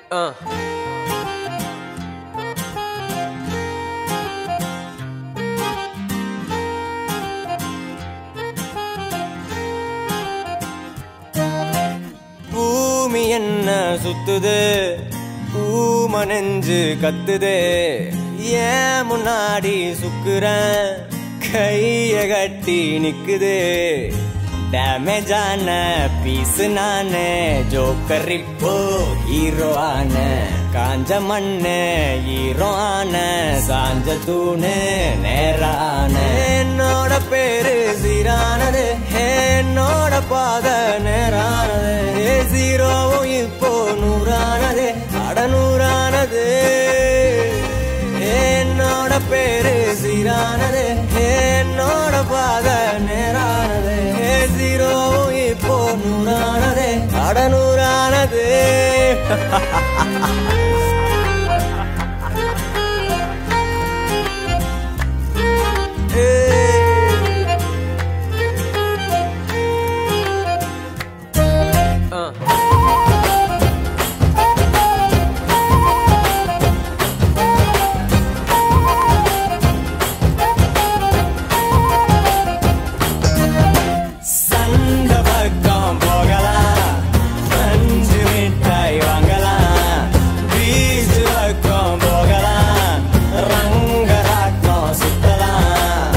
Uh. பூமி என்ன சுத்துது பூம நெஞ்சு கத்துது ஏன் முன்னாடி சுக்குறேன் கைய கட்டி நிக்குது டேமேஜான பீஸ் நானு ஜோக்கர் இப்போ ஹீரோ ஆன காஞ்ச மண்ணு ஹீரோ ஆன சாஞ்ச தூணு நேரான என்னோட பேரு சீரானது என்னோட பாத நேரானது ஜீரோவும் இப்போ நூறானது அட நூறானது என்னோட பேரு சீரானது என்னோட பாத நேரானது ஜீரோவும் இப்போ நூறானது அட நூறானது Uh. சண்ட பக்கம் போகலாம் அஞ்சு மிட்டாய் வாங்கலாம் பீச் பக்கம் போகலாம் ரங்கராக்கம் சுத்தலாம்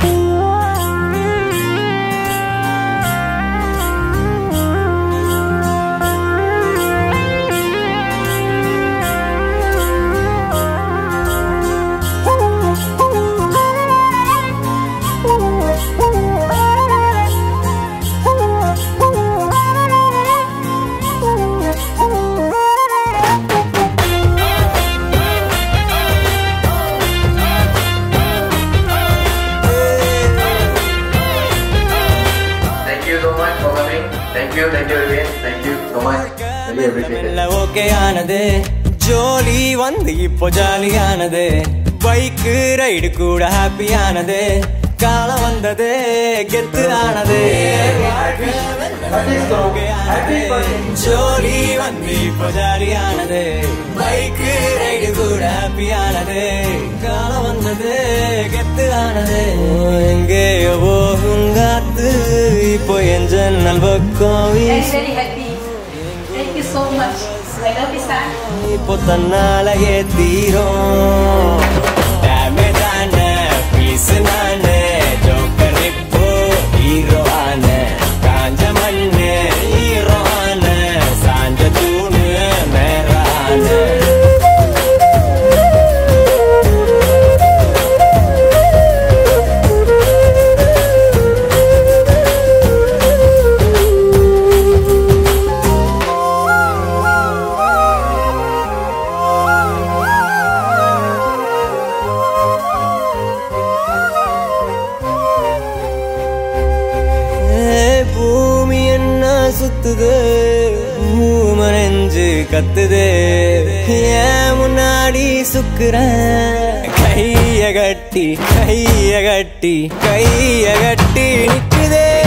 Thank you so much for coming. Thank you, thank you again. Thank you so much. Really appreciate it. Okay ஆனது ஜோலி வந்து இப்போ ஜாலியானது பைக்கு ரைடு கூட ஹாப்பியானது காலம் வந்தது கெத்து ஆனது ஜோலி வந்து இப்போ ஜாலியானது பைக்கு ரைடு கூட ஹாப்பியானது காலம் வந்தது கெத்து ஆனது எங்கேயோ போகும் காத்து இப்போ என் ஜன்னல் பக்கம் Very, வீசு very happy. Thank you so much. I love this song. இப்போ தன்னாலயே தீரும் டேமேஜான பீஸ் நானு ஜோக்கர் இப்போ ஹீரோ ஆன காஞ்ச மண்ணு ஹீரோ ஆன சாஞ்ச தூணு மேரான ஏ, பூமி என்ன சுத்துது பூம நெஞ்சு கத்துது ஏன் முன்னாடி சுக்குறேன் கைய கட்டி கைய கட்டி கைய கட்டி நிக்குதே